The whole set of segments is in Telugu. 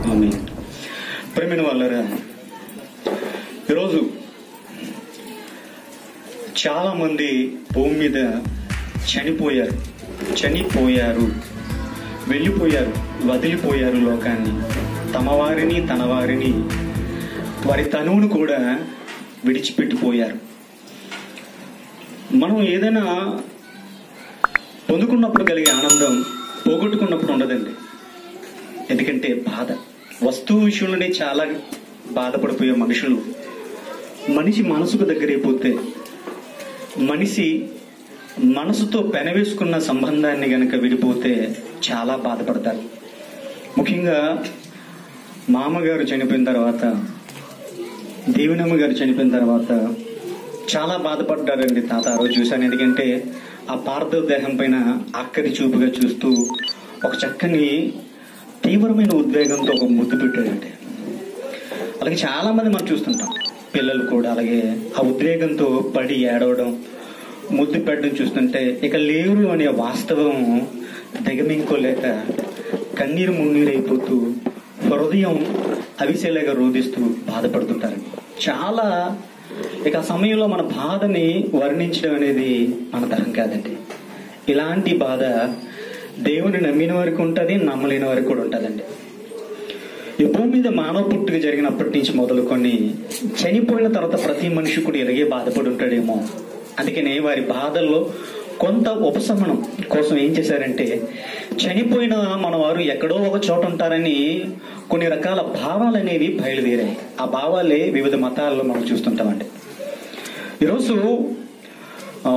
ఆమె ప్రేమిన వాళ్ళరా ఈరోజు చాలా మంది భూమి మీద చనిపోయారు చనిపోయారు వెళ్ళిపోయారు వదిలిపోయారు లోకాన్ని తమ వారిని తన వారిని వారి తనువును కూడా విడిచిపెట్టిపోయారు మనం ఏదైనా పొందుకున్నప్పుడు కలిగే ఆనందం పోగొట్టుకున్నప్పుడు ఉండదండి ఎందుకంటే బాధ వస్తువు విషయంలోనే చాలా బాధపడిపోయే మనుషులు మనిషి మనసుకు దగ్గరైపోతే మనిషి మనసుతో పెనవేసుకున్న సంబంధాన్ని గనక విడిపోతే చాలా బాధపడతారు ముఖ్యంగా మామగారు చనిపోయిన తర్వాత దేవినమ్మ గారు చనిపోయిన తర్వాత చాలా బాధపడ్డారండి తాత ఆ రోజు చూశాను ఎందుకంటే ఆ పార్థవ దేహం పైన అక్కడి చూపుగా చూస్తూ ఒక చక్కని తీవ్రమైన ఉద్వేగంతో ఒక ముద్దు పెట్టాడండి అలాగే చాలా మంది మనం చూస్తుంటాం పిల్లలు కూడా అలాగే ఆ ఉద్వేగంతో పడి ఏడవడం ముద్దు పెట్టడం చూస్తుంటే ఇక లేరు అనే వాస్తవం దిగమింకోలేక కన్నీరు మున్నీరైపోతూ హృదయం అవిసేలాగా రోధిస్తూ బాధపడుతుంటారు చాలా ఇక ఆ సమయంలో మన బాధని వర్ణించడం అనేది మన తరం కాదండి ఇలాంటి బాధ దేవుని నమ్మిన వరకు ఉంటుంది నమ్మలేని వరకు కూడా ఉంటుందండి ఈ భూమి మీద మానవ పుట్టుక జరిగినప్పటి నుంచి మొదలుకొని చనిపోయిన తర్వాత ప్రతి మనిషి కూడా ఇలాగే బాధపడి ఉంటాడేమో అందుకనే వారి బాధల్లో కొంత ఉపశమనం కోసం ఏం చేశారంటే చనిపోయిన మన వారు ఎక్కడో ఒక చోట ఉంటారని కొన్ని రకాల భావాలు అనేవి బయలుదేరాయి ఆ భావాలే వివిధ మతాల్లో మనం చూస్తుంటామండి ఈరోజు ఆ,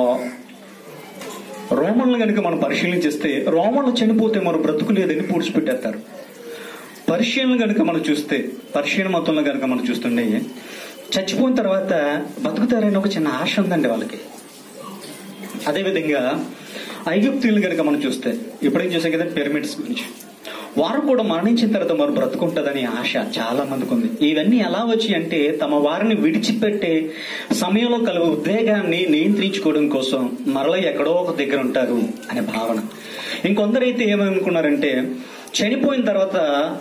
రోమన్లు కనుక మనం పరిశీలన చేస్తే రోమన్లు చనిపోతే మనం బ్రతుకు లేదని పూడ్చిపెట్టేస్తారు పర్షియన్లు కనుక మనం చూస్తే పర్షియన్ మతంలో కనుక మనం చూస్తుండే చచ్చిపోయిన తర్వాత బతుకుతారని ఒక చిన్న ఆశ ఉందండి వాళ్ళకి అదేవిధంగా ఐగుప్తులు కనుక మనం చూస్తే ఇప్పుడేం చూసాం కదా పిరమిడ్స్ గురించి వారు కూడా మరణించిన తర్వాత మరి బ్రతుకుంటుందని ఆశ చాలా మందికి ఉంది ఇవన్నీ ఎలా వచ్చి అంటే తమ వారిని విడిచిపెట్టే సమయంలో కలుగు ఉద్వేగాన్ని నియంత్రించుకోవడం కోసం మరలా ఎక్కడో ఒక దగ్గర ఉంటారు అనే భావన ఇంకొందరైతే ఏమనుకున్నారంటే చనిపోయిన తర్వాత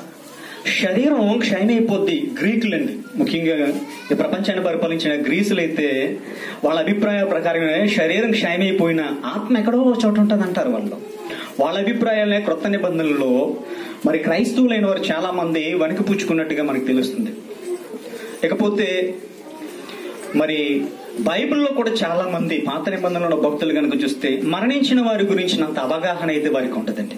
శరీరం క్షయం అయిపోద్ది గ్రీకులండి ముఖ్యంగా ఈ ప్రపంచాన్ని పరిపాలించిన గ్రీసులు అయితే వాళ్ళ అభిప్రాయ ప్రకారమే శరీరం క్షయమైపోయిన ఆత్మ ఎక్కడో ఒక చోట ఉంటుంది అంటారు వాళ్ళు వాళ్ళ అభిప్రాయాలనే క్రొత్త నిబంధనల్లో మరి క్రైస్తవులైన వారు చాలా మంది వణికి పుచ్చుకున్నట్టుగా మనకు తెలుస్తుంది ఇకపోతే మరి బైబిల్లో కూడా చాలా మంది పాత నిబంధనలో భక్తులు కనుక చూస్తే మరణించిన వారి గురించినంత అవగాహన అయితే వారికి ఉంటుందండి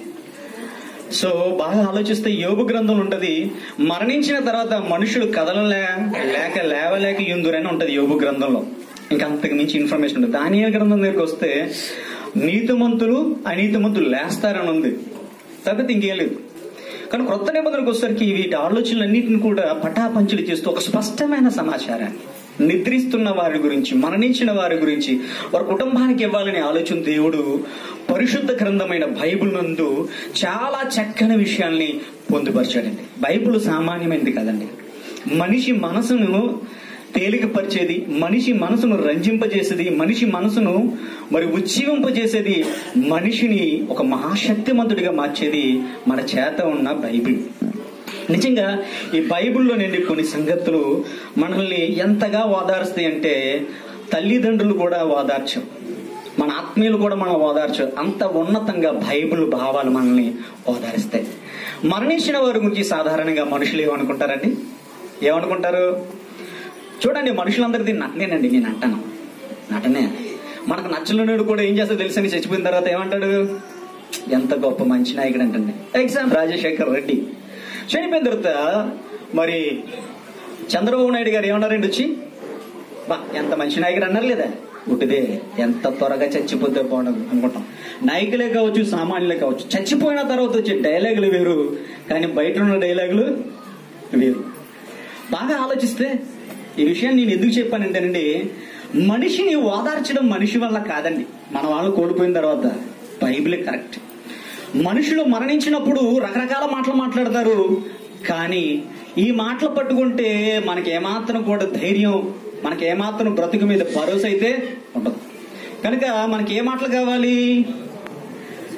సో బాగా ఆలోచిస్తే యోగు గ్రంథం ఉంటది మరణించిన తర్వాత మనుషులు కదలలే లేక లేవలేక ఎందురని ఉంటది యోగు గ్రంథంలో ఇంకా అంతకు మించి ఇన్ఫర్మేషన్ ఉంటుంది దానియల్ గ్రంథం దగ్గరికి వస్తే నీతిమంతులు అనీతిమంతులు లేస్తారని ఉంది తప్పితే ఇంకేం లేదు కానీ క్రొత్త నిబంధనకు వచ్చేసరికి వీటి ఆలోచనలన్నింటిని కూడా పటాపంచులు చేస్తూ ఒక స్పష్టమైన సమాచారాన్ని నిద్రిస్తున్న వారి గురించి మరణించిన వారి గురించి వారి కుటుంబానికి ఇవ్వాలనే ఆలోచన దేవుడు పరిశుద్ధ గ్రంథమైన బైబిల్ నందు చాలా చక్కని విషయాల్ని పొందుపరిచాడండి బైబిల్ సామాన్యమైనది కదండి మనిషి మనసును తేలికపరిచేది మనిషి మనసును రంజింపజేసేది మనిషి మనసును మరి ఉజ్జీవింపజేసేది మనిషిని ఒక మహాశక్తిమంతుడిగా మార్చేది మన చేత ఉన్న బైబిల్ నిజంగా ఈ బైబిల్లో నుండి కొన్ని సంగతులు మనల్ని ఎంతగా ఓదారుస్తాయి అంటే తల్లిదండ్రులు కూడా ఓదార్చం మన ఆత్మీయులు కూడా మనం ఓదార్చు అంత ఉన్నతంగా బైబిల్ భావాలు మనల్ని ఓదారిస్తాయి మరణించిన వారి గురించి సాధారణంగా మనుషులు ఏమనుకుంటారండి ఏమనుకుంటారు చూడండి మనుషులందరికీ నటనేనండి నేను అంటాను నటనే మనకు నచ్చలేనుడు కూడా ఏం చేస్తా తెలుసని చచ్చిపోయిన తర్వాత ఏమంటాడు ఎంత గొప్ప మంచి నాయకుడు అంటండి ఎగ్జామ్ రాజశేఖర్ రెడ్డి చనిపోయిన తర్వాత మరి చంద్రబాబు నాయుడు గారు ఏమన్నారండి వచ్చి బా ఎంత మంచి నాయకుడు అన్నారు లేదా ఉట్టిదే ఎంత త్వరగా చచ్చిపోతే బాగుండదు అనుకుంటాం నాయకులే కావచ్చు సామాన్యులే కావచ్చు చచ్చిపోయిన తర్వాత వచ్చే డైలాగులు వేరు కానీ బయట ఉన్న డైలాగులు వేరు బాగా ఆలోచిస్తే ఈ విషయాన్ని నేను ఎందుకు చెప్పానంటేనండి మనిషిని ఓదార్చడం మనిషి వల్ల కాదండి మన వాళ్ళు కోల్పోయిన తర్వాత బైబిల్ కరెక్ట్ మనుషులు మరణించినప్పుడు రకరకాల మాటలు మాట్లాడతారు కానీ ఈ మాటలు పట్టుకుంటే మనకి ఏమాత్రం కూడా ధైర్యం మనకి ఏమాత్రం బ్రతుకు మీద భరోసా అయితే ఉండదు కనుక మనకి ఏ మాటలు కావాలి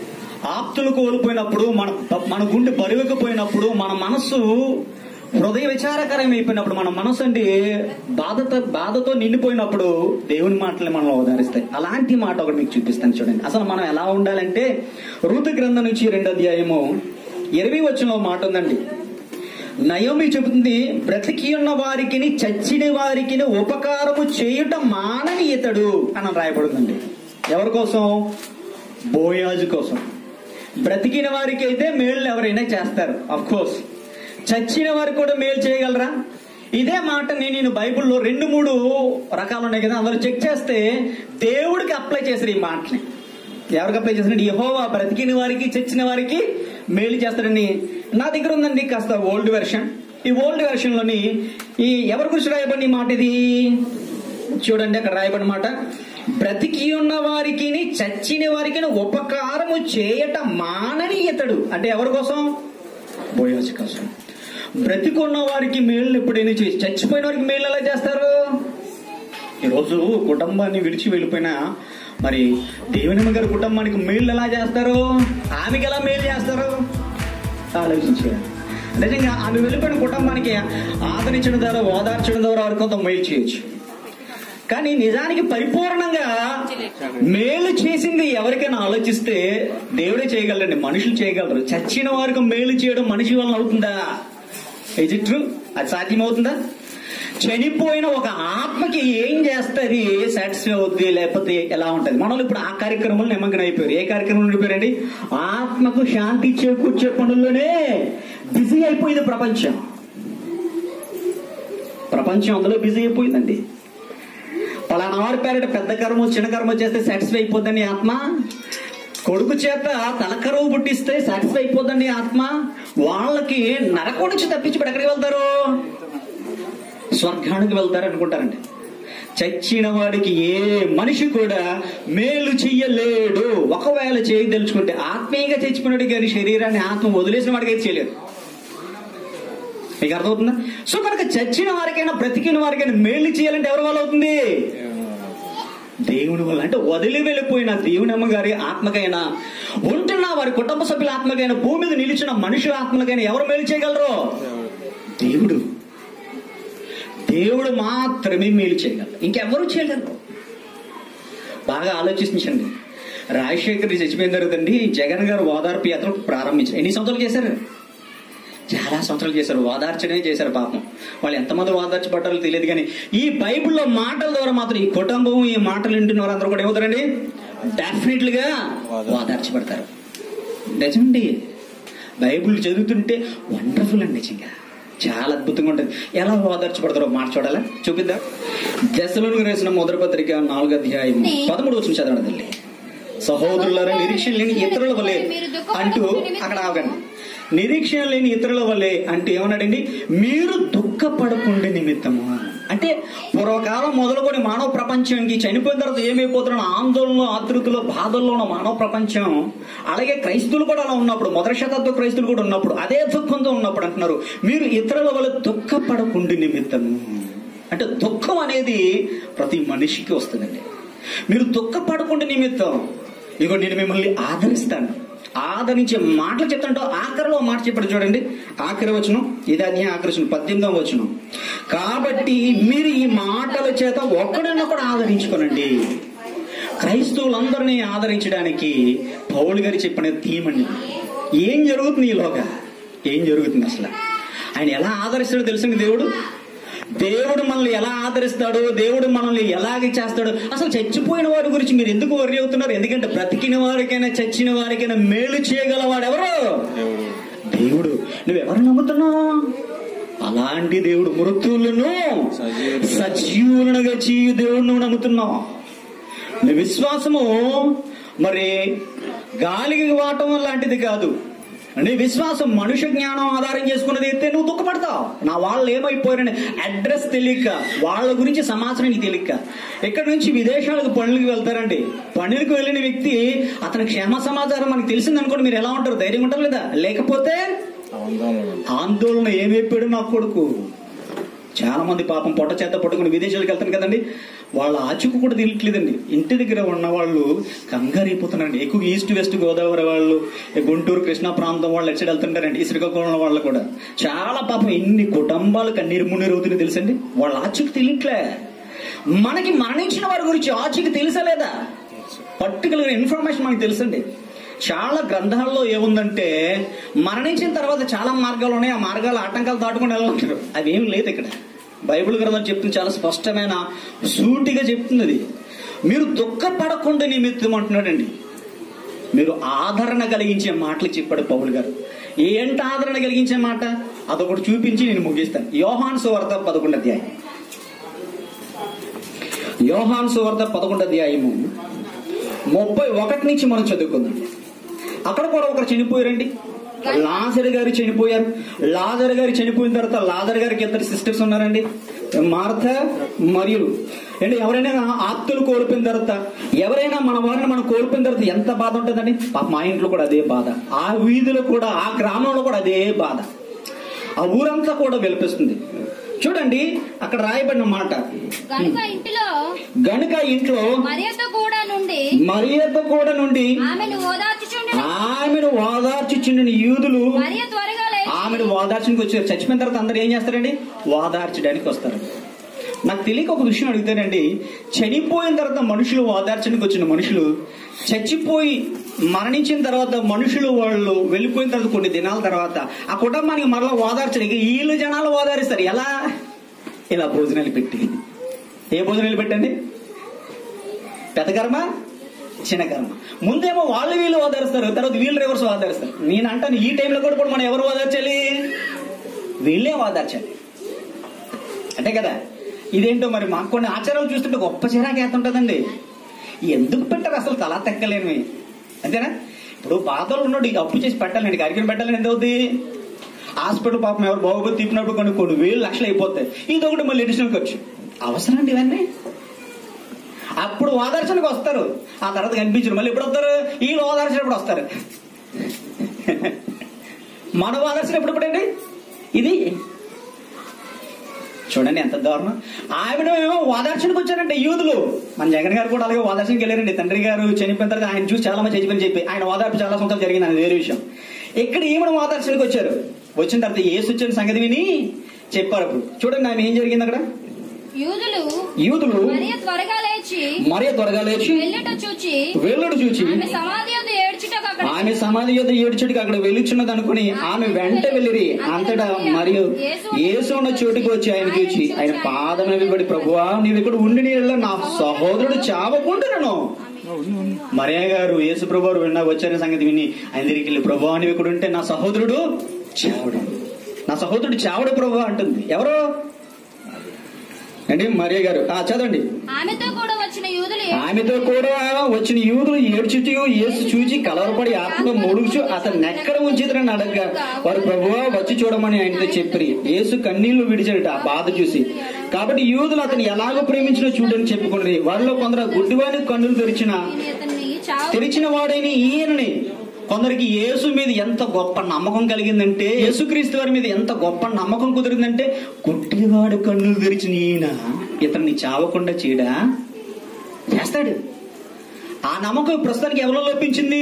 ఆప్తులు కోల్పోయినప్పుడు మన మన గుండె బరువెక్కిపోయినప్పుడు మన మనస్సు హృదయ విచారకరం అయిపోయినప్పుడు మన మనసు అంటే బాధతో బాధతో నిండిపోయినప్పుడు దేవుని మాటలు మనం ఓదారిస్తాయి అలాంటి మాట ఒకటి మీకు చూపిస్తాను చూడండి అసలు మనం ఎలా ఉండాలంటే ఋతు గ్రంథం నుంచి రెండో అధ్యాయము ఇరవై వచ్చిన మాట ఉందండి నయోమి చెబుతుంది బ్రతికి ఉన్న వారికి చచ్చిన వారికి ఉపకారము చేయుట మానని ఇతడు అని రాయబడుతుంది ఎవరి కోసం బోయాజు కోసం బ్రతికిన వారికి అయితే మేలు ఎవరైనా చేస్తారు అఫ్ కోర్స్ చచ్చిన వారికి కూడా మేలు చేయగలరా ఇదే మాట నేను బైబిల్లో రెండు మూడు రకాలు ఉన్నాయి కదా అందులో చెక్ చేస్తే దేవుడికి అప్లై చేశారు ఈ మాటని ఎవరికి అప్లై చేస్తారంటే యహోవా బ్రతికిన వారికి చచ్చిన వారికి మేలు చేస్తారని నా దగ్గర ఉందండి కాస్త ఓల్డ్ వెర్షన్ ఈ ఓల్డ్ వెర్షన్ లోని ఈ ఎవరి గురించి రాయబడిన ఈ మాట ఇది చూడండి అక్కడ రాయబడిన మాట బ్రతికి ఉన్న వారికి చచ్చిన వారికి ఉపకారము చేయట మానని ఇతడు అంటే ఎవరి కోసం బోయోజు కోసం బ్రతికున్న వారికి మేలు ఎప్పుడైనా చేసి చచ్చిపోయిన వారికి మేలు ఎలా చేస్తారు ఈరోజు కుటుంబాన్ని విడిచి వెళ్ళిపోయిన మరి దేవుని గారి కుటుంబానికి మేలు ఎలా చేస్తారు ఆమెకి ఎలా మేలు చేస్తారు ఆలోచించారు నిజంగా ఆమె వెళ్ళిపోయిన కుటుంబానికి ఆదరించడం ద్వారా ఓదార్చడం ద్వారా వారికి కొంత మేలు చేయొచ్చు కానీ నిజానికి పరిపూర్ణంగా మేలు చేసింది ఎవరికైనా ఆలోచిస్తే దేవుడే చేయగలరండి మనుషులు చేయగలరు చచ్చిన వారికి మేలు చేయడం మనిషి వలన అవుతుందా ఇజ్ ఇట్ ట్రూ అది సాధ్యమవుతుందా చనిపోయిన ఒక ఆత్మకి ఏం చేస్తుంది సాటిస్ఫై అవుతుంది లేకపోతే ఎలా ఉంటది మనలో ఇప్పుడు ఆ కార్యక్రమంలో నిమగ్నం అయిపోయారు ఏ కార్యక్రమం ఉండిపోయారండి ఆత్మకు శాంతి చేకూర్చే పనుల్లోనే బిజీ అయిపోయింది ప్రపంచం ప్రపంచం అందులో బిజీ అయిపోయిందండి పలానా వారి పేరిట పెద్ద కర్మ చిన్న కర్మ చేస్తే సాటిస్ఫై అయిపోద్దని ఆత్మ కొడుకు చేత తలకరువు పుట్టిస్తే సాటిస్ఫై అయిపోద్దండి ఆత్మ వాళ్ళకి నరకం నుంచి తప్పించి ఎక్కడికి వెళ్తారు స్వర్గానికి వెళ్తారు అనుకుంటారండి చచ్చిన వాడికి ఏ మనిషి కూడా మేలు చెయ్యలేడు ఒకవేళ చేయి తెలుసుకుంటే ఆత్మీయంగా చచ్చిపోయినాడు కానీ శరీరాన్ని ఆత్మ వదిలేసిన వాడికి అయితే చేయలేదు మీకు అర్థమవుతుందా సో కనుక చచ్చిన వారికైనా బ్రతికిన వారికైనా మేలు చేయాలంటే ఎవరి వల్ల అవుతుంది దేవుని వల్ల అంటే వదిలి వెళ్ళిపోయిన దేవుని అమ్మగారి ఆత్మకైనా ఉంటున్న వారి కుటుంబ సభ్యుల ఆత్మకైనా భూమి మీద నిలిచిన మనుషుల ఆత్మకైనా ఎవరు మేలు చేయగలరు దేవుడు దేవుడు మాత్రమే మేలు చేయగలరు ఇంకెవరు చేయలేరు బాగా ఆలోచించండి రాజశేఖర్ చచ్చిపోయిన తర్వాతండి జగన్ గారు ఓదార్పు యాత్ర ప్రారంభించారు ఎన్ని సంవత్సరాలు చేశారు చాలా సంవత్సరాలు చేశారు ఓదార్చనే చేశారు పాపం వాళ్ళు ఎంతమంది ఓదార్చబడ్డారో తెలియదు కానీ ఈ బైబిల్లో మాటల ద్వారా మాత్రం ఈ కుటుంబం ఈ మాటలు వింటున్న వారందరూ కూడా ఏమవుతారండి డెఫినెట్ గా ఓదార్చబడతారు నిజమండి బైబిల్ చదువుతుంటే వండర్ఫుల్ అండి నిజంగా చాలా అద్భుతంగా ఉంటుంది ఎలా ఓదార్చబడతారో మాట చూడాలా చూపిద్దాం దశలను రాసిన మొదటి పత్రిక నాలుగు అధ్యాయం పదమూడు వచ్చిన చదవండి తల్లి సహోదరులారా నిరీక్షణ లేని ఇతరుల వలె అంటూ అక్కడ ఆగండి నిరీక్షణ లేని ఇతరుల వల్లే అంటే ఏమన్నాడండి మీరు దుఃఖపడకుండే నిమిత్తము అంటే పూర్వకాలం మొదలుకొని మానవ ప్రపంచానికి చనిపోయిన తర్వాత ఏమైపోతున్న ఆందోళన ఆతృతలో బాధల్లో ఉన్న మానవ ప్రపంచం అలాగే క్రైస్తువులు కూడా అలా ఉన్నప్పుడు మొదటి శతాబ్ద క్రైస్తువులు కూడా ఉన్నప్పుడు అదే దుఃఖంతో ఉన్నప్పుడు అంటున్నారు మీరు ఇతరుల వల్ల దుఃఖపడకుండి నిమిత్తము అంటే దుఃఖం అనేది ప్రతి మనిషికి వస్తుందండి మీరు దుఃఖపడకుండా నిమిత్తం ఇగో నేను మిమ్మల్ని ఆదరిస్తాను ఆదరించే మాటలు చెప్తుంటో ఆఖరిలో మాట చెప్పాడు చూడండి ఆఖరి వచనం ఇది అధ్యాయం ఆఖరి వచనం పద్దెనిమిదవ వచనం కాబట్టి మీరు ఈ మాటల చేత ఒక్కడన్నా ఆదరించుకోనండి క్రైస్తవులందరినీ ఆదరించడానికి పౌలు గారు చెప్పిన థీమ్ అండి ఏం జరుగుతుంది ఈలోగా ఏం జరుగుతుంది అసలు ఆయన ఎలా ఆదరిస్తాడో తెలుసండి దేవుడు దేవుడు మనల్ని ఎలా ఆదరిస్తాడు దేవుడు మనల్ని ఎలాగ చేస్తాడు అసలు చచ్చిపోయిన వారి గురించి మీరు ఎందుకు వర్రి అవుతున్నారు ఎందుకంటే బ్రతికిన వారికైనా చచ్చిన వారికైనా మేలు చేయగలవాడు ఎవరు దేవుడు నువ్వెవరు నమ్ముతున్నావు అలాంటి దేవుడు మృతువులను సజీవులనుగా చేయు దేవుడు నువ్వు నమ్ముతున్నావు నీ విశ్వాసము మరి గాలికి వాటం లాంటిది కాదు నీ విశ్వాసం మనుష్య జ్ఞానం ఆధారం చేసుకున్నది అయితే నువ్వు దుఃఖపడతావు నా వాళ్ళు ఏమైపోయారని అడ్రస్ తెలియక వాళ్ళ గురించి సమాచారం నీకు తెలియక ఇక్కడ నుంచి విదేశాలకు పనులకు వెళ్తారండి పనులకు వెళ్ళిన వ్యక్తి అతని క్షేమ సమాచారం మనకు తెలిసిందనుకోండి మీరు ఎలా ఉంటారు ధైర్యం ఉంటారు లేదా లేకపోతే ఆందోళన ఏమైపోయాడు నా కొడుకు చాలా మంది పాపం పొట్ట చేత పట్టుకుని విదేశాలకు వెళ్తారు కదండి వాళ్ళ ఆచూకు కూడా తెలియట్లేదండి ఇంటి దగ్గర ఉన్న వాళ్ళు కంగారు అయిపోతున్నారండి ఎక్కువ ఈస్ట్ వెస్ట్ గోదావరి వాళ్ళు గుంటూరు కృష్ణా ప్రాంతం వాళ్ళు ఎక్కడ వెళ్తుంటారండి ఈ శ్రీకాకుళం వాళ్ళు కూడా చాలా పాపం ఎన్ని కుటుంబాలు కన్నీరు మున్నీరు అవుతుంది తెలుసండి వాళ్ళ ఆచూకు తెలియట్లే మనకి మరణించిన వారి గురించి ఆచూకి తెలుసా లేదా పర్టికులర్ ఇన్ఫర్మేషన్ మనకి తెలుసండి చాలా గ్రంథాల్లో ఏముందంటే మరణించిన తర్వాత చాలా మార్గాలు ఉన్నాయి ఆ మార్గాలు ఆటంకాలు దాటుకుని వెళ్ళమంటారు అవి ఏం లేదు ఇక్కడ బైబిల్ గ్రంథం చెప్తుంది చాలా స్పష్టమైన సూటిగా చెప్తుంది అది మీరు దుఃఖపడకుండా నిమిత్తం అంటున్నాడండి మీరు ఆదరణ కలిగించే మాటలు చెప్పాడు పౌలు గారు ఏంటి ఆదరణ కలిగించే మాట అదొకటి చూపించి నేను ముగిస్తాను యోహాన్ సువార్త పదకొండు అధ్యాయం యోహాన్ సువార్త పదకొండు అధ్యాయము ముప్పై ఒకటి నుంచి మనం చదువుకుందాం అక్కడ కూడా ఒకరు చనిపోయారండి లాజర్ గారు చనిపోయారు లాజర్ గారు చనిపోయిన తర్వాత లాజర్ గారికి ఇద్దరు సిస్టర్స్ ఉన్నారండి మార్త మరియు అంటే ఎవరైనా ఆప్తులు కోల్పోయిన తర్వాత ఎవరైనా మన వారిని మనం కోల్పోయిన తర్వాత ఎంత బాధ ఉంటుందండి పాప మా ఇంట్లో కూడా అదే బాధ ఆ వీధిలో కూడా ఆ గ్రామంలో కూడా అదే బాధ ఆ ఊరంతా కూడా వెలిపిస్తుంది చూడండి అక్కడ రాయబడిన మాట కనుక ఇంటిలో గనుక ఇంట్లో మరియతో కూడా నుండి మరియత కూడా నుండి ఆమెను ఓదార్చుచుండెను ఆమెను ఓదార్చుచుండిన యూదులు మరియ త్వరగా లేచి ఆమెను ఓదార్చడానికి వచ్చారు చచ్చిపోయిన తర్వాత అందరూ ఏం చేస్తారండి ఓదార్చడానికి వస్తారు నాకు తెలియక ఒక విషయం అడుగుతానండి చనిపోయిన తర్వాత మనుషులు ఓదార్చడానికి వచ్చిన మనుషులు చచ్చిపోయి మరణించిన తర్వాత మనుషులు వాళ్ళు వెళ్ళిపోయిన తర్వాత కొన్ని దినాల తర్వాత ఆ కుటుంబానికి మరలా ఓదార్చడానికి వీళ్ళు జనాలు ఓదారిస్తారు ఎలా ఇలా భోజనాలు పెట్టి ఏ భోజనాలు పెట్టండి పెద్ద కర్మ చిన్న కర్మ ముందేమో వాళ్ళు వీళ్ళు ఓదారుస్తారు తర్వాత వీళ్ళు రివర్స్ ఓదారుస్తారు నేను అంటాను ఈ టైంలో కూడా ఇప్పుడు మనం ఎవరు ఓదార్చాలి వీళ్ళే ఓదార్చాలి అంతే కదా ఇదేంటో మరి మాకు కొన్ని ఆచారాలు చూస్తుంటే గొప్ప చిరాకు ఏతుంటదండి ఎందుకు పెట్టారు అసలు తలా తెక్కలేనివి అంతేనా ఇప్పుడు బాధలు ఉన్నాడు ఇక అప్పు చేసి పెట్టాలండి కార్యక్రమం పెట్టాలని ఎంత అవుతుంది హాస్పిటల్ పాపం ఎవరు బాగోపోతే తిప్పినప్పుడు కొన్ని కొన్ని వేలు లక్షలు అయిపోతాయి ఇది ఒకటి మళ్ళీ అడిషనల్ ఖర్చు అవసరం అండి ఇవన్నీ అప్పుడు ఓదార్చడానికి వస్తారు ఆ తర్వాత కనిపించరు మళ్ళీ ఎప్పుడు వస్తారు వీళ్ళు ఓదార్చినప్పుడు వస్తారు మనం ఓదార్చినప్పుడు ఎప్పుడండి ఇది చూడండి ఎంత దారుణం ఆవిడ ఏమో ఓదార్చడానికి వచ్చారంటే యూదులు మన జగన్ గారు కూడా అలాగే ఓదార్చడానికి వెళ్ళారండి తండ్రి గారు చనిపోయిన తర్వాత ఆయన చూసి చాలా మంది చచ్చిపోయి చెప్పి ఆయన ఓదార్పు చాలా సంవత్సరాలు జరిగింది అది వేరే విషయం ఇక్కడ ఈమెను ఓదార్చడానికి వచ్చారు వచ్చిన తర్వాత ఏసు వచ్చిన సంగతి విని చెప్పారు అప్పుడు చూడండి ఆయన ఏం జరిగింది అక్కడ యూదులు యూదులు మరియ త్వరగా లేచి మరియ త్వరగా లేచి వెళ్ళుట చూచి వేలుడు చూచి ఆమె సమాధి యొద్ద ఏడ్చుటకు అక్కడ ఆమె సమాధి యొద్ద ఏడుచుడికి అక్కడ వెళ్ళుచున్నది అనుకుని ఆమె వెంట వెళ్ళిరి అంతటా మరియు యేసు ఉన్న చోటుకి వచ్చి ఆయన చూచి ఆయన పాదం నిలబడి ప్రభువా నీవు ఇక్కడ ఉండి నీళ్ళ నా సహోదరుడు చావకుంటున్నాను మరియ గారు యేసు ప్రభు వారు విన్నా వచ్చారనే సంగతి విని ఆయన దగ్గరికి వెళ్ళి ప్రభువా నీవు ఇక్కడ ఉంటే నా సహోదరుడు చావడు నా సహోదరుడు చావడు ప్రభు అంటుంది ఎవరు అంటే మరియ గారు ఆ చదవండి ఆమెతో కూడా వచ్చిన యూదులు ఆమెతో కూడా వచ్చిన యూదులు ఏడ్చుచు యేసు చూచి కలవరపడి ఆత్మ మూడుచు అతను ఎక్కడ ఉంచిద్రని అడగగా వారు ప్రభువా వచ్చి చూడమని ఆయనతో చెప్పి యేసు కన్నీళ్లు విడిచాడట ఆ బాధ చూసి కాబట్టి యూదులు అతను ఎలాగో ప్రేమించినో చూడని చెప్పుకున్నది వారిలో కొందరు గుడ్డివాని కన్నులు తెరిచిన ఈయన అతన్ని చావు తెరిచిన వాడైన ఈయనని కొందరికి యేసు మీద ఎంత గొప్ప నమ్మకం కలిగిందంటే యేసుక్రీస్తు వారి మీద ఎంత గొప్ప నమ్మకం కుదిరిందంటే గుడ్డివాడు కన్నులు తెరిచిన ఈయన ఇతన్ని చావకుండా చేయడా చేస్తాడు ఆ నమ్మకం ప్రస్తుతానికి ఎవరిలో లోపించింది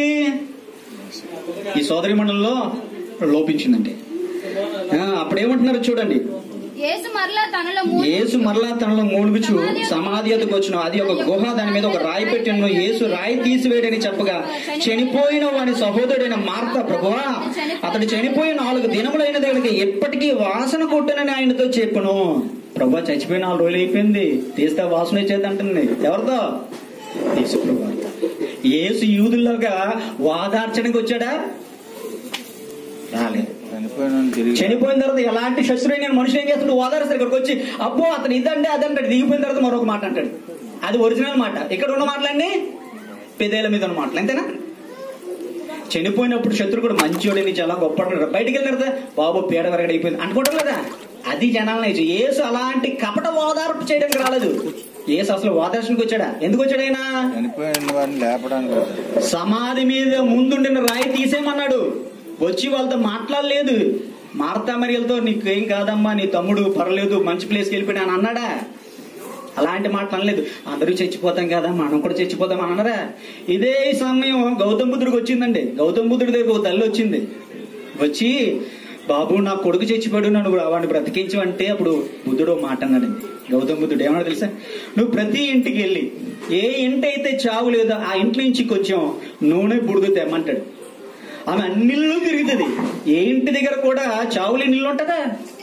ఈ సోదరి మండలంలో లోపించిందండి ఆ, అప్పుడేమంటున్నారు చూడండి యేసు మరలా తనలో మూడు యేసు మరలా తనలో మూడుగుచు సమాధి ఎదుకు వచ్చిన అది ఒక గుహ దాని మీద ఒక రాయి పెట్టిన యేసు రాయి తీసివేయడని చెప్పగా చనిపోయిన వాని సహోదరుడైన మార్త ప్రభువా అతడు చనిపోయి నాలుగు దినములైన దగ్గరికి ఎప్పటికీ వాసన కొట్టనని ఆయనతో చెప్పును ప్రభా చచ్చిపోయి నాలుగు రోజులు అయిపోయింది తీస్తే వాసన వచ్చేదంటుంది ఎవరితో యేసు ప్రభు యేసు యూదుల్లాగా వాదార్చడానికి వచ్చాడా రాలేదు చనిపోయిన తిరిగి చనిపోయిన తర్వాత ఎలాంటి శస్త్రుడైన మనుషులు ఏం చేస్తాడు ఓదారుస్తారు ఇక్కడికి వచ్చి అబ్బో అతను ఇదంటే అదంటాడు దిగిపోయిన తర్వాత మరొక మాట అంటాడు అది ఒరిజినల్ మాట ఇక్కడ ఉన్న మాటలన్నీ పెదేల మీద ఉన్న మాటలు అంతేనా చనిపోయినప్పుడు శత్రుడు కూడా మంచివాడని చాలా గొప్ప అంటాడు. బయటికి వెళ్ళిన తర్వాత బాబు పీడ వరగడ అయిపోయింది అనుకోవడం లేదా అది జనాలని ఏసు అలాంటి కపట ఓదార్పు చేయడానికి రాలేదు ఏసు అసలు ఓదార్చడానికి వచ్చాడా ఎందుకు వచ్చాడు ఆయన చనిపోయిన వారిని లేపడానికి వచ్చాడు. సమాధి మీద ముందుండిన రాయి తీసేయమన్నాడు వచ్చి వాళ్ళతో మాట్లాడలేదు మార్తా మరియలతో నీకు ఏం కాదమ్మా నీ తమ్ముడు పర్లేదు మంచి ప్లేస్కి వెళ్ళిపోయినా అని అన్నాడా అలాంటి మాట అనలేదు అందరూ చచ్చిపోతాం కదా మనం కూడా చచ్చిపోతాం అని అన్నారా ఇదే సమయం గౌతమ బుద్ధుడికి వచ్చిందండి గౌతమ బుద్ధుడి దగ్గర ఒక తల్లి వచ్చింది వచ్చి బాబు నా కొడుకు చచ్చిపోయాడు నన్ను వాడిని బ్రతికించు అంటే అప్పుడు బుద్ధుడు ఓ మాట అన్నాడండి గౌతమ బుద్ధుడు ఏమన్నా తెలుసా నువ్వు ప్రతి ఇంటికి వెళ్ళి ఏ ఇంటి అయితే చావు లేదో ఆ ఇంటి నుంచి కొంచెం నూనె బుడుగు తెమ్మంటాడు ఆమె అన్నిళ్ళు తిరుగుతుంది ఏ ఇంటి దగ్గర కూడా చావులే నీళ్ళు ఉంటుందా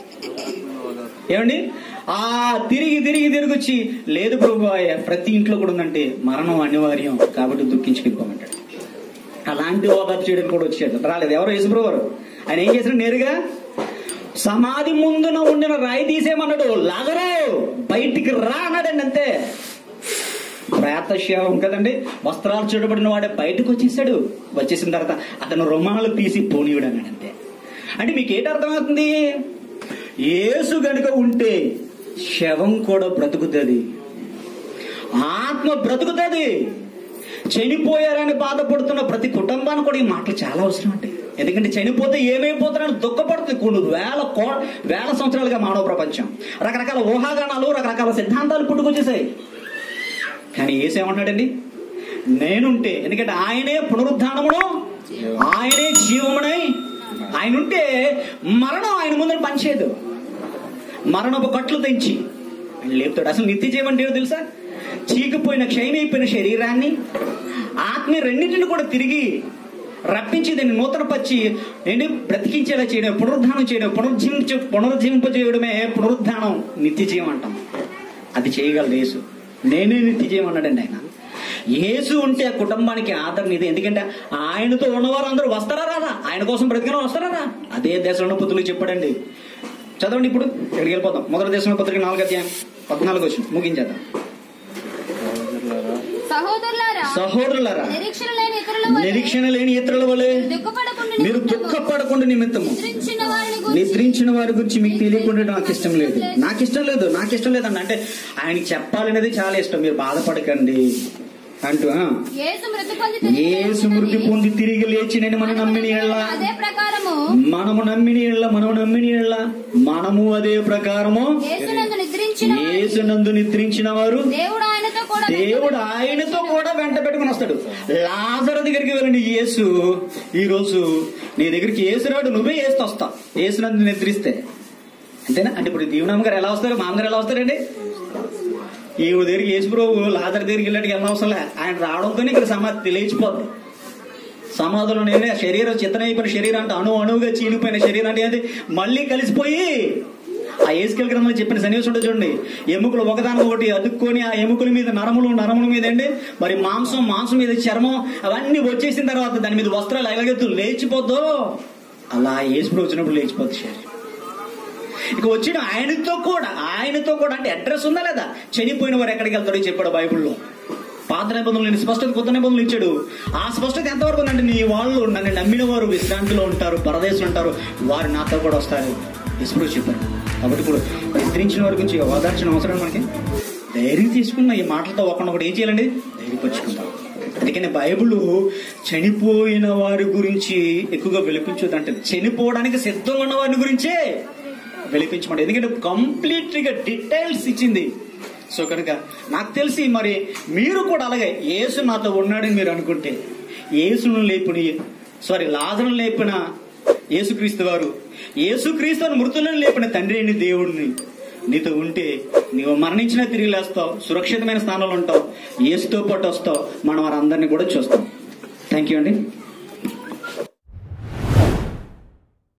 ఏమండి ఆ తిరిగి తిరిగి తిరిగి వచ్చి లేదు ప్రభు ప్రతి ఇంట్లో కూడా ఉందంటే మరణం అనివార్యం కాబట్టి దుఃఖించుకెళ్ళిపోమంటాడు అలాంటి ఓదార్పు చేయడానికి కూడా వచ్చాడు రాలేదు ఎవరు యేసుప్రభు వారు ఆయన ఏం చేశాడు నేరుగా సమాధి ముందున ఉండిన రాయి తీసేమన్నాడు లాగరు బయటికి రా అన్నాడండి అంతే ప్రేతశవం కదండి వస్త్రాలు చూడబడిన వాడే బయటకు వచ్చేసాడు వచ్చేసిన తర్వాత అతను రుమాలు తీసి పోనీయుడు అన్నాడు అంతే అంటే మీకు ఏంటి అర్థమవుతుంది యేసు గనుక ఉంటే శవం కూడా బ్రతుకుతుంది ఆత్మ బ్రతుకుతుంది చనిపోయారని బాధపడుతున్న ప్రతి కుటుంబానికి కూడా ఈ మాటలు చాలా అవసరం అండి ఎందుకంటే చనిపోతే ఏమైపోతారని దుఃఖపడుతుంది కొన్ని వేల కో వేల సంవత్సరాలుగా మానవ ప్రపంచం రకరకాల ఊహాగానాలు రకరకాల సిద్ధాంతాలు పుట్టుకొచ్చేసాయి కానీ ఏసేమన్నాడండి నేనుంటే ఎందుకంటే ఆయనే పునరుద్ధానమును ఆయనే జీవమునై ఆయన ఉంటే మరణం ఆయన ముందర పనిచేయదు మరణపు కట్లు తెంచి ఆయన లేపుతాడు అసలు నిత్య జీవం అంటే ఏదో తెలుసా చీకిపోయిన క్షయమైపోయిన శరీరాన్ని ఆత్మ రెండింటిని కూడా తిరిగి రప్పించి దాన్ని నూతనపరిచి ఏంటి బ్రతికించేలా చేయడం పునరుద్ధానం చేయడం పునరుజ్జించ పునరుజ్జింప చేయడమే పునరుద్ధానం నిత్య జీవం అంటాం అది చేయగలడు యేసు నేనే నిత్య జీవం అన్నాడండి ఆయన యేసు ఉంటే ఆ కుటుంబానికి ఆదరణ ఇది ఎందుకంటే ఆయనతో ఉన్నవారు అందరూ వస్తారా రారా ఆయన కోసం బ్రతికిన వస్తారా రా అదే దేశంలో పుత్రులు చెప్పాడండి చదవండి ఇప్పుడు ఇక్కడికి వెళ్ళిపోతాం మొదటి దేశంలో పత్రిక నాలుగు అధ్యాయం పద్నాలుగు వచ్చి ముగించేద్దాం సహోదరులారా, సహోదరులారా సహోదరులారా నిరీక్షణ లేని ఇతరుల వలె నిరీక్షణ లేని ఇతరుల వలె దుఃఖపడకుండా మీరు నిమిత్తము దుఃఖపడకుండా నిమిత్తము నిద్రించిన వారిని గురించి నిద్రించిన వారి గురించి మీకు తెలియకుండా నాకు ఇష్టం లేదు నాకు ఇష్టం లేదు నాకు ఇష్టం లేదండి అంటే ఆయనకి చెప్పాలనేది చాలా ఇష్టం మీరు బాధపడకండి అంటూ ఆ, యేసు మృతి పొంది తిరిగి యేసు మృతి పొంది తిరిగి లేచినని మనం నమ్మిన ఎళ్ళ అదే ప్రకారము మనము నమ్మిన ఎళ్ళ మనము నమ్మిన ఎళ్ళ మనము అదే ప్రకారము యేసునందు నిద్రించిన యేసునందు నిద్రించిన వారు దేవుడు ఆయనతో కూడా దేవుడు ఆయనతో కూడా వెంట పెట్టుకుని వస్తాడు లాజర్ దగ్గరికి వెళ్ళండి యేసు ఈ రోజు నీ దగ్గరికి యేసురాడు నువ్వే ఏస్తూ వస్తావు యేసునందు నిద్రిస్తే అంతేనా అంటే ఇప్పుడు దీవనమ్మ గారు ఎలా వస్తారు మామగారు ఎలా వస్తారండి ఈవిడ దగ్గరికి యేసు ప్రభు లాజర్ దగ్గరికి వెళ్ళడానికి వెళ్ళవసరంలే ఆయన రావడంతోనే ఇక్కడ సమాధి లేచిపోద్ది సమాధిలో నేనే శరీరం చిత్తనైపోయిన శరీరం అంటే అణు అణువుగా చీలిపోయిన శరీరం అంటే ఏంటి మళ్ళీ కలిసిపోయి ఆ ఏసుకెల్ గ్రంథంలో చెప్పిన సన్నివేశం ఉంటుంది చూడండి ఎముకలు ఒకదాని ఒకటి అతుక్కొని ఆ ఎముకల మీద నరములు నరముల మీద అండి మరి మాంసం మాంసం మీద చర్మం అవన్నీ వచ్చేసిన తర్వాత దాని మీద వస్త్రాలు ఎలాగైతే లేచిపోద్దో అలా ఏసుడు వచ్చినప్పుడు లేచిపోద్ది శరీరం ఇక వచ్చిన ఆయనతో కూడా ఆయనతో కూడా అంటే అడ్రస్ ఉందా లేదా చనిపోయిన వారు ఎక్కడికి వెళ్తాడో చెప్పాడు బైబిల్లో పాత నిబంధనలు నేను స్పష్టత కొత్త నిబంధనలు ఇచ్చాడు ఆ స్పష్టత ఎంతవరకు ఉందంటే నీ వాళ్ళు నన్ను నమ్మిన వారు విశ్రాంతిలో ఉంటారు పరదేశంలో ఉంటారు వారు నాతో కూడా వస్తారు ఇసుడు చెప్పారు కాబట్టి ఇప్పుడు నిద్రించిన వారి గురించి ఓదార్చిన అవసరం మనకి ధైర్యం తీసుకున్న ఈ మాటలతో ఒకనొకటి ఏం చేయాలండి ధైర్యపరుచుకుంటాం అందుకని బైబిల్ చనిపోయిన వారి గురించి ఎక్కువగా వెలిపించదు అంటే చనిపోవడానికి సిద్ధంగా ఉన్న వారి గురించే వెలిపించమండి ఎందుకంటే కంప్లీట్ గా డీటెయిల్స్ ఇచ్చింది సో కనుక నాకు తెలిసి మరి మీరు కూడా అలాగే యేసు నాతో ఉన్నాడని మీరు అనుకుంటే యేసును లేపుని సారీ లాజను లేపిన యేసుక్రీస్తు వారు యేసుక్రీస్తు అని మృతులను లేపిన తండ్రి అయిన దేవుడిని నీతో ఉంటే నీవు మరణించినా తిరిగి లేస్తావు సురక్షితమైన స్థానంలో ఉంటావు యేసుతో పాటు వస్తావు మనం వారందరినీ కూడా చూస్తాం థ్యాంక్ యూ అండి